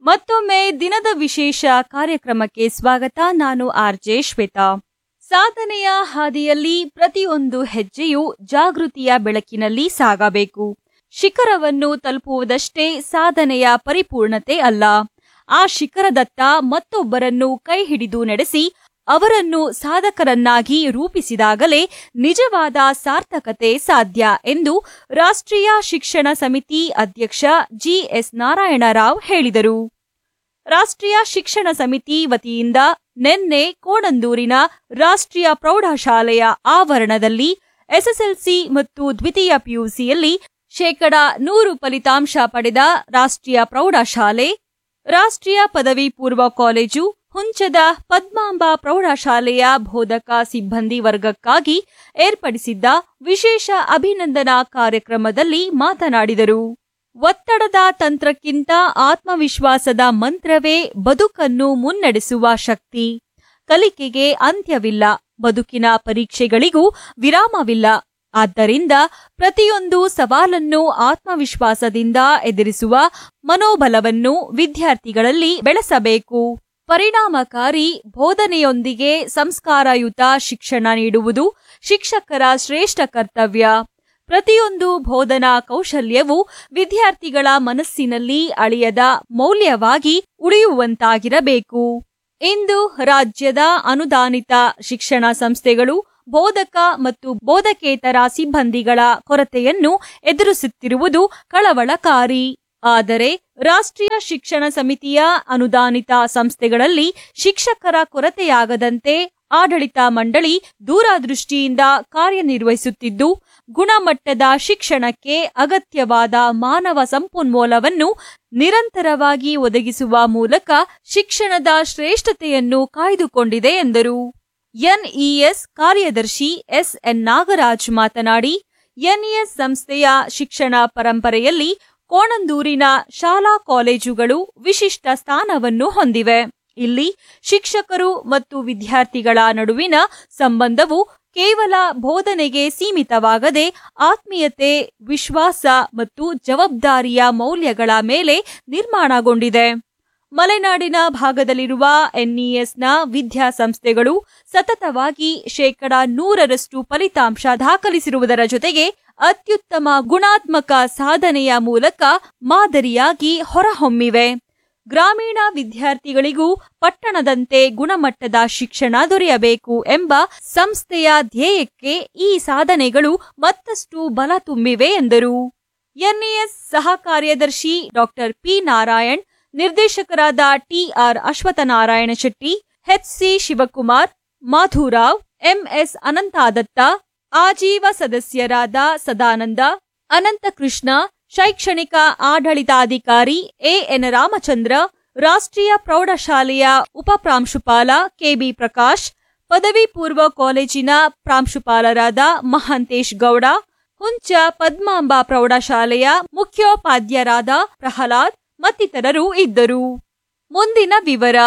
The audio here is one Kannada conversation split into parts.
ಮತ್ತೊಮ್ಮೆ ದಿನದ ವಿಶೇಷ ಕಾರ್ಯಕ್ರಮಕ್ಕೆ ಸ್ವಾಗತ ನಾನು ಆರ್ಜೆ ಶ್ವೇತಾ ಸಾಧನೆಯ ಹಾದಿಯಲ್ಲಿ ಪ್ರತಿಯೊಂದು ಹೆಜ್ಜೆಯು ಜಾಗೃತಿಯ ಬೆಳಕಿನಲ್ಲಿ ಸಾಗಬೇಕು ಶಿಖರವನ್ನು ತಲುಪುವುದಷ್ಟೇ ಸಾಧನೆಯ ಪರಿಪೂರ್ಣತೆ ಅಲ್ಲ ಆ ಶಿಖರದತ್ತ ಮತ್ತೊಬ್ಬರನ್ನು ಕೈ ಹಿಡಿದು ನಡೆಸಿ ಅವರನ್ನು ಸಾಧಕರನ್ನಾಗಿ ರೂಪಿಸಿದಾಗಲೇ ನಿಜವಾದ ಸಾರ್ಥಕತೆ ಸಾಧ್ಯ ಎಂದು ರಾಷ್ಟ್ರೀಯ ಶಿಕ್ಷಣ ಸಮಿತಿ ಅಧ್ಯಕ್ಷ ಜಿಎಸ್ ನಾರಾಯಣರಾವ್ ಹೇಳಿದರು ರಾಷ್ಟ್ರೀಯ ಶಿಕ್ಷಣ ಸಮಿತಿ ವತಿಯಿಂದ ನಿನ್ನೆ ಕೋಣಂದೂರಿನ ರಾಷ್ಟ್ರೀಯ ಪ್ರೌಢಶಾಲೆಯ ಆವರಣದಲ್ಲಿ ಎಸ್ಎಸ್ಎಲ್ಸಿ ಮತ್ತು ದ್ವಿತೀಯ ಪಿಯುಸಿಯಲ್ಲಿ ಶೇಕಡ ನೂರು ಫಲಿತಾಂಶ ಪಡೆದ ರಾಷ್ಟ್ರೀಯ ಪ್ರೌಢಶಾಲೆ ರಾಷ್ಟ್ರೀಯ ಪದವಿ ಪೂರ್ವ ಕಾಲೇಜು ಹುಂಚದ ಪದ್ಮಾಂಬ ಪ್ರೌಢಶಾಲೆಯ ಬೋಧಕ ಸಿಬ್ಬಂದಿ ವರ್ಗಕ್ಕಾಗಿ ಏರ್ಪಡಿಸಿದ್ದ ವಿಶೇಷ ಅಭಿನಂದನಾ ಕಾರ್ಯಕ್ರಮದಲ್ಲಿ ಮಾತನಾಡಿದರು ಒತ್ತಡದ ತಂತ್ರಕ್ಕಿಂತ ಆತ್ಮವಿಶ್ವಾಸದ ಮಂತ್ರವೇ ಬದುಕನ್ನು ಮುನ್ನಡೆಸುವ ಶಕ್ತಿ ಕಲಿಕೆಗೆ ಅಂತ್ಯವಿಲ್ಲ ಬದುಕಿನ ಪರೀಕ್ಷೆಗಳಿಗೂ ವಿರಾಮವಿಲ್ಲ ಆದ್ದರಿಂದ ಪ್ರತಿಯೊಂದು ಸವಾಲನ್ನು ಆತ್ಮವಿಶ್ವಾಸದಿಂದ ಎದುರಿಸುವ ಮನೋಬಲವನ್ನು ವಿದ್ಯಾರ್ಥಿಗಳಲ್ಲಿ ಬೆಳೆಸಬೇಕು ಪರಿಣಾಮಕಾರಿ ಬೋಧನೆಯೊಂದಿಗೆ ಸಂಸ್ಕಾರಯುತ ಶಿಕ್ಷಣ ನೀಡುವುದು ಶಿಕ್ಷಕರ ಶ್ರೇಷ್ಠ ಕರ್ತವ್ಯ ಪ್ರತಿಯೊಂದು ಬೋಧನಾ ಕೌಶಲ್ಯವು ವಿದ್ಯಾರ್ಥಿಗಳ ಮನಸ್ಸಿನಲ್ಲಿ ಅಳಿಯದ ಮೌಲ್ಯವಾಗಿ ಉಳಿಯುವಂತಾಗಿರಬೇಕು ಇಂದು ರಾಜ್ಯದ ಅನುದಾನಿತ ಶಿಕ್ಷಣ ಸಂಸ್ಥೆಗಳು ಬೋಧಕ ಮತ್ತು ಬೋಧಕೇತರ ಸಿಬ್ಬಂದಿಗಳ ಕೊರತೆಯನ್ನು ಎದುರಿಸುತ್ತಿರುವುದು ಕಳವಳಕಾರಿ ಆದರೆ ರಾಷ್ಟ್ರೀಯ ಶಿಕ್ಷಣ ಸಮಿತಿಯ ಅನುದಾನಿತ ಸಂಸ್ಥೆಗಳಲ್ಲಿ ಶಿಕ್ಷಕರ ಕೊರತೆಯಾಗದಂತೆ ಆಡಳಿತ ಮಂಡಳಿ ದೂರದೃಷ್ಟಿಯಿಂದ ಕಾರ್ಯನಿರ್ವಹಿಸುತ್ತಿದ್ದು ಗುಣಮಟ್ಟದ ಶಿಕ್ಷಣಕ್ಕೆ ಅಗತ್ಯವಾದ ಮಾನವ ಸಂಪನ್ಮೂಲವನ್ನು ನಿರಂತರವಾಗಿ ಒದಗಿಸುವ ಮೂಲಕ ಶಿಕ್ಷಣದ ಶ್ರೇಷ್ಠತೆಯನ್ನು ಕಾಯ್ದುಕೊಂಡಿದೆ ಎಂದರು ಎನ್ಇಎಸ್ ಕಾರ್ಯದರ್ಶಿ ಎಸ್ಎನ್ ನಾಗರಾಜ್ ಮಾತನಾಡಿ ಎನ್ಇಎಸ್ ಸಂಸ್ಥೆಯ ಶಿಕ್ಷಣ ಪರಂಪರೆಯಲ್ಲಿ ಕೋಣಂದೂರಿನ ಶಾಲಾ ಕಾಲೇಜುಗಳು ವಿಶಿಷ್ಟ ಸ್ಥಾನವನ್ನು ಹೊಂದಿವೆ ಇಲ್ಲಿ ಶಿಕ್ಷಕರು ಮತ್ತು ವಿದ್ಯಾರ್ಥಿಗಳ ನಡುವಿನ ಸಂಬಂಧವು ಕೇವಲ ಬೋಧನೆಗೆ ಸೀಮಿತವಾಗದೆ ಆತ್ಮೀಯತೆ ವಿಶ್ವಾಸ ಮತ್ತು ಜವಾಬ್ದಾರಿಯ ಮೌಲ್ಯಗಳ ಮೇಲೆ ನಿರ್ಮಾಣಗೊಂಡಿದೆ ಮಲೆನಾಡಿನ ಭಾಗದಲ್ಲಿರುವ ಎನ್ಇಎಸ್ನ ವಿದ್ಯಾಸಂಸ್ಥೆಗಳು ಸತತವಾಗಿ ಶೇಕಡ ನೂರರಷ್ಟು ಫಲಿತಾಂಶ ದಾಖಲಿಸಿರುವುದರ ಜೊತೆಗೆ ಅತ್ಯುತ್ತಮ ಗುಣಾತ್ಮಕ ಸಾಧನೆಯ ಮೂಲಕ ಮಾದರಿಯಾಗಿ ಹೊರಹೊಮ್ಮಿವೆ ಗ್ರಾಮೀಣ ವಿದ್ಯಾರ್ಥಿಗಳಿಗೂ ಪಟ್ಟಣದಂತೆ ಗುಣಮಟ್ಟದ ಶಿಕ್ಷಣ ದೊರೆಯಬೇಕು ಎಂಬ ಸಂಸ್ಥೆಯ ಧ್ಯೇಯಕ್ಕೆ ಈ ಸಾಧನೆಗಳು ಮತ್ತಷ್ಟು ಬಲ ತುಂಬಿವೆ ಎಂದರು ಎನ್ಇಎಸ್ ಸಹ ಕಾರ್ಯದರ್ಶಿ ಡಾಕ್ಟರ್ ಪಿ ನಾರಾಯಣ್ ನಿರ್ದೇಶಕರಾದ TR Ashwathanarayana Shetty HC Shivakumar Madhurao MS Anantadatta ಆಜೀವ ಸದಸ್ಯರಾದ ಸದಾನಂದ ಅನಂತಕೃಷ್ಣ ಶೈಕ್ಷಣಿಕ ಆಡಳಿತಾಧಿಕಾರಿ ಎಎನ್ ರಾಮಚಂದ್ರ ರಾಷ್ಟ್ರೀಯ ಪ್ರೌಢಶಾಲೆಯ ಉಪಪ್ರಾಂಶುಪಾಲ ಕೆಬಿ ಪ್ರಕಾಶ್ ಪದವಿ ಪೂರ್ವ ಕಾಲೇಜಿನ ಪ್ರಾಂಶುಪಾಲರಾದ ಮಹಾಂತೇಶ್ ಗೌಡ ಹುಂಚ ಪದ್ಮಾಂಬ ಪ್ರೌಢಶಾಲೆಯ ಮುಖ್ಯೋಪಾಧ್ಯಾಯರಾದ ಪ್ರಹ್ಲಾದ್ ಮತ್ತಿತರರು ಇದ್ದರು ಮುಂದಿನ ವಿವರ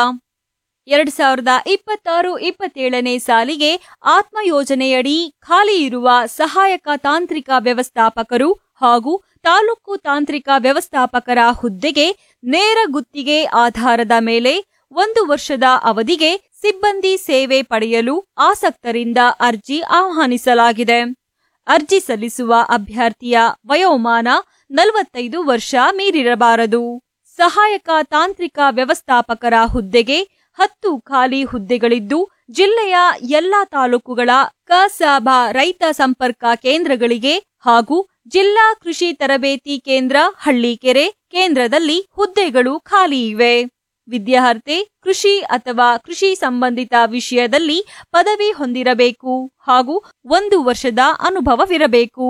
ಎರಡ್ ಸಾವಿರದ ಇಪ್ಪತ್ತಾರು ಇಪ್ಪತ್ತೇಳನೇ ಸಾಲಿಗೆ ಆತ್ಮ ಯೋಜನೆಯಡಿ ಖಾಲಿ ಇರುವ ಸಹಾಯಕ ತಾಂತ್ರಿಕ ವ್ಯವಸ್ಥಾಪಕರು ಹಾಗೂ ತಾಲೂಕು ತಾಂತ್ರಿಕ ವ್ಯವಸ್ಥಾಪಕರ ಹುದ್ದೆಗೆ ನೇರ ಗುತ್ತಿಗೆ ಆಧಾರದ ಮೇಲೆ ಒಂದು ವರ್ಷದ ಅವಧಿಗೆ ಸಿಬ್ಬಂದಿ ಸೇವೆ ಪಡೆಯಲು ಆಸಕ್ತರಿಂದ ಅರ್ಜಿ ಆಹ್ವಾನಿಸಲಾಗಿದೆ ಅರ್ಜಿ ಸಲ್ಲಿಸುವ ಅಭ್ಯರ್ಥಿಯ ವಯೋಮಾನ ನಲವತ್ತೈದು ವರ್ಷ ಮೀರಿರಬಾರದು ಸಹಾಯಕ ತಾಂತ್ರಿಕ ವ್ಯವಸ್ಥಾಪಕರ ಹುದ್ದೆಗೆ ಹತ್ತು ಖಾಲಿ ಹುದ್ದೆಗಳಿದ್ದು ಜಿಲ್ಲೆಯ ಎಲ್ಲಾ ತಾಲೂಕುಗಳ ಕಸಾಬ ರೈತ ಸಂಪರ್ಕ ಕೇಂದ್ರಗಳಿಗೆ ಹಾಗೂ ಜಿಲ್ಲಾ ಕೃಷಿ ತರಬೇತಿ ಕೇಂದ್ರ ಹಳ್ಳಿಕೆರೆ ಕೇಂದ್ರದಲ್ಲಿ ಹುದ್ದೆಗಳು ಖಾಲಿ ಇವೆ ವಿದ್ಯಾರ್ಥಿ ಕೃಷಿ ಅಥವಾ ಕೃಷಿ ಸಂಬಂಧಿತ ವಿಷಯದಲ್ಲಿ ಪದವಿ ಹೊಂದಿರಬೇಕು ಹಾಗೂ ಒಂದು ವರ್ಷದ ಅನುಭವವಿರಬೇಕು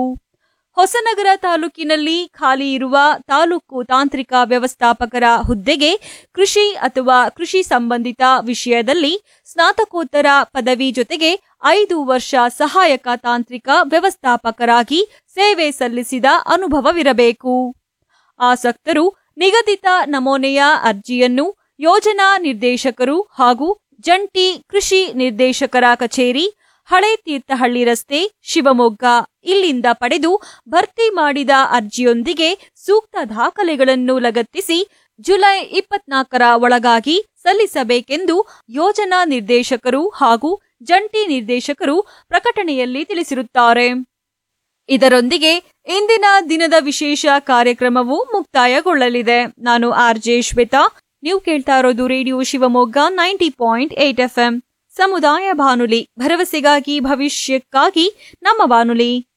ಹೊಸನಗರ ತಾಲೂಕಿನಲ್ಲಿ ಖಾಲಿ ಇರುವ ತಾಲೂಕು ತಾಂತ್ರಿಕ ವ್ಯವಸ್ಥಾಪಕರ ಹುದ್ದೆಗೆ ಕೃಷಿ ಅಥವಾ ಕೃಷಿ ಸಂಬಂಧಿತ ವಿಷಯದಲ್ಲಿ ಸ್ನಾತಕೋತ್ತರ ಪದವಿ ಜೊತೆಗೆ ಐದು ವರ್ಷ ಸಹಾಯಕ ತಾಂತ್ರಿಕ ವ್ಯವಸ್ಥಾಪಕರಾಗಿ ಸೇವೆ ಸಲ್ಲಿಸಿದ ಅನುಭವವಿರಬೇಕು ಆಸಕ್ತರು ನಿಗದಿತ ನಮೂನೆಯ ಅರ್ಜಿಯನ್ನು ಯೋಜನಾ ನಿರ್ದೇಶಕರು ಹಾಗೂ ಜಂಟಿ ಕೃಷಿ ನಿರ್ದೇಶಕರ ಕಚೇರಿ ಹಳೆ ತೀರ್ಥಹಳ್ಳಿ ರಸ್ತೆ ಶಿವಮೊಗ್ಗ ಇಲ್ಲಿಂದ ಪಡೆದು ಭರ್ತಿ ಮಾಡಿದ ಅರ್ಜಿಯೊಂದಿಗೆ ಸೂಕ್ತ ದಾಖಲೆಗಳನ್ನು ಲಗತ್ತಿಸಿ ಜುಲೈ ಇಪ್ಪತ್ನಾಲ್ಕರ ಒಳಗಾಗಿ ಸಲ್ಲಿಸಬೇಕೆಂದು ಯೋಜನಾ ನಿರ್ದೇಶಕರು ಹಾಗೂ ಜಂಟಿ ನಿರ್ದೇಶಕರು ಪ್ರಕಟಣೆಯಲ್ಲಿ ತಿಳಿಸಿರುತ್ತಾರೆ ಇದರೊಂದಿಗೆ ಇಂದಿನ ದಿನದ ವಿಶೇಷ ಕಾರ್ಯಕ್ರಮವು ಮುಕ್ತಾಯಗೊಳ್ಳಲಿದೆ ನಾನು ಆರ್ ಜೆ ಶ್ವೇತಾ ನೀವು ಕೇಳ್ತಾ ಇರೋದು radio Shivamogga ninety point eight F ಸಮುದಾಯ ಬಾನುಲಿ ಭರವಸೆಗಾಗಿ ಭವಿಷ್ಯಕ್ಕಾಗಿ ನಮ್ಮ ಬಾನುಲಿ